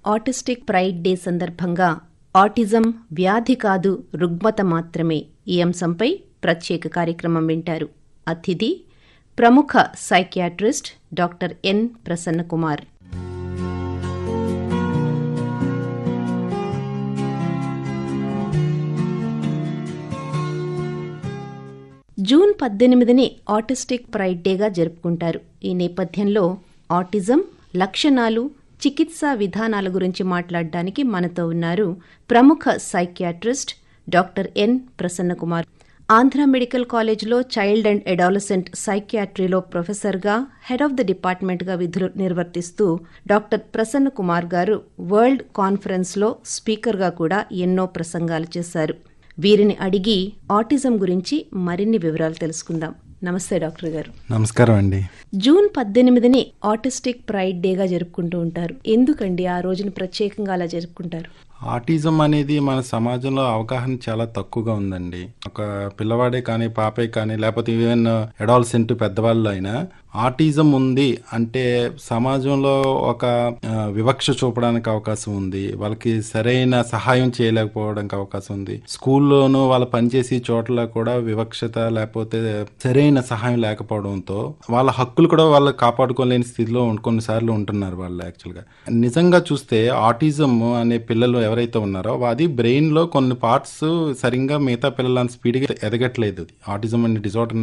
autistic pride day సందర్భంగా autism వ్యాధి కాదు రుగ్మత మాత్రమే ఈ అంశంపై ప్రత్యేక కార్యక్రమం వింటారు అతిథి ప్రముఖ psychiatrist doctor N Prasannakumar June పద్దెనిమిదిని ఆటిస్టిక్ ప్రైడ్ డేగా జరుపుకుంటారు ఈ నేపథ్యంలో ఆటిజం లక్షణాలు చికిత్సా విధానాల గురించి మాట్లాడడానికి మనతో ఉన్నారు ప్రముఖ psychiatrist doctor N Prasannakumar Andhra medical కాలేజ్లో చైల్డ్ అండ్ అడాలసెంట్ సైకియాట్రీలో ప్రొఫెసర్గా హెడ్ ఆఫ్ ద డిపార్ట్మెంట్గా విధులు నిర్వర్తిస్తూ డాక్టర్ ప్రసన్న కుమార్ గారు వరల్డ్ కాన్ఫరెన్స్లో స్పీకర్గా కూడా ఎన్నో ప్రసంగాలు చేశారు వీరిని అడిగి ఆటిజం గురించి మరిన్ని వివరాలు తెలుసుకుందాం నమస్తే డాక్టర్ గారు నమస్కారం అండి జూన్ పద్దెనిమిదిని ఆటిస్టిక్ ప్రైడ్ డేగా జరుపుకుంటూ ఉంటారు ఎందుకండి ఆ రోజున ప్రత్యేకంగా అలా జరుపుకుంటారు ఆటిజం అనేది మన సమాజంలో అవగాహన చాలా తక్కువగా ఉందండి ఒక పిల్లవాడే కానీ పాపే కానీ లేకపోతే ఈవెన్ అడాల్సెంట్ పెద్దవాళ్ళు అయినా ఆటిజం ఉంది అంటే సమాజంలో ఒక ఆ, వివక్ష చూపడానికి అవకాశం ఉంది వాళ్ళకి సరైన సహాయం చేయలేకపోవడానికి అవకాశం ఉంది స్కూల్లోనూ వాళ్ళు పనిచేసే చోట్ల కూడా వివక్షత లేకపోతే సరైన సహాయం లేకపోవడంతో వాళ్ళ హక్కులు కూడా వాళ్ళు కాపాడుకోలేని స్థితిలో ఉం- కొన్నిసార్లు ఉంటున్నారు వాళ్ళు యాక్చువల్గా నిజంగా చూస్తే ఆటిజం అనే పిల్లలు ఎవరైతే ఉన్నారో అది బ్రెయిన్ లో కొన్ని పార్ట్స్ సరిగ్గా మిగతా పిల్లల స్పీడ్గా ఎదగట్లేదు అది ఆటిజం అనే డిజార్డర్